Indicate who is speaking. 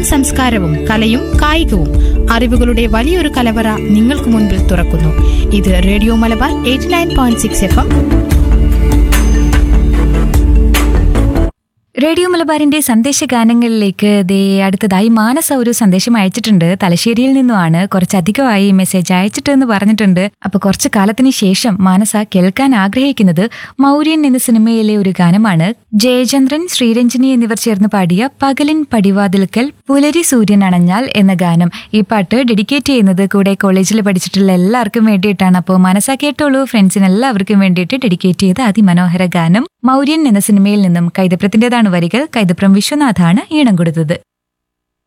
Speaker 1: സംസ്കാരവും കലയും കായികവും അറിവുകളുടെ വലിയൊരു കലവറ നിങ്ങൾക്ക് മുൻപിൽ തുറക്കുന്നു ഇത് radio Malabar eighty nine point six F M
Speaker 2: radio മലബാറിന്റെ സന്ദേശ ഗാനങ്ങളിലേക്ക് ദേ അടുത്തതായി മാനസ ഒരു സന്ദേശം അയച്ചിട്ടുണ്ട് തലശ്ശേരിയിൽ നിന്നുമാണ് കുറച്ചധികമായി ഈ മെസ്സേജ് അയച്ചിട്ട് എന്ന് പറഞ്ഞിട്ടുണ്ട് അപ്പൊ കുറച്ചു കാലത്തിന് ശേഷം മാനസ കേൾക്കാൻ ആഗ്രഹിക്കുന്നത് മൗര്യൻ എന്ന സിനിമയിലെ ഒരു ഗാനമാണ് ജയചന്ദ്രൻ ശ്രീരഞ്ജിനി എന്നിവർ ചേർന്ന് പാടിയ പകലിൻ പടിവാതിൽക്കൽ പുലരി സൂര്യൻ അണഞ്ഞാൽ എന്ന ഗാനം ഈ പാട്ട് ഡെഡിക്കേറ്റ് ചെയ്യുന്നത് കൂടെ കോളേജിൽ പഠിച്ചിട്ടുള്ള എല്ലാവർക്കും വേണ്ടിയിട്ടാണ് അപ്പോൾ മനസ്സാ കേട്ടോളൂ ഫ്രണ്ട്സിന് എല്ലാവർക്കും വേണ്ടിയിട്ട് ഡെഡിക്കേറ്റ് ചെയ്ത അതിമനോഹര ഗാനം മൗര്യൻ എന്ന സിനിമയിൽ നിന്നും കൈതപ്രത്തിന്റേതാണ് വരികൾ കൈതപ്രം വിശ്വനാഥാണ് ഈണം കൊടുത്തത്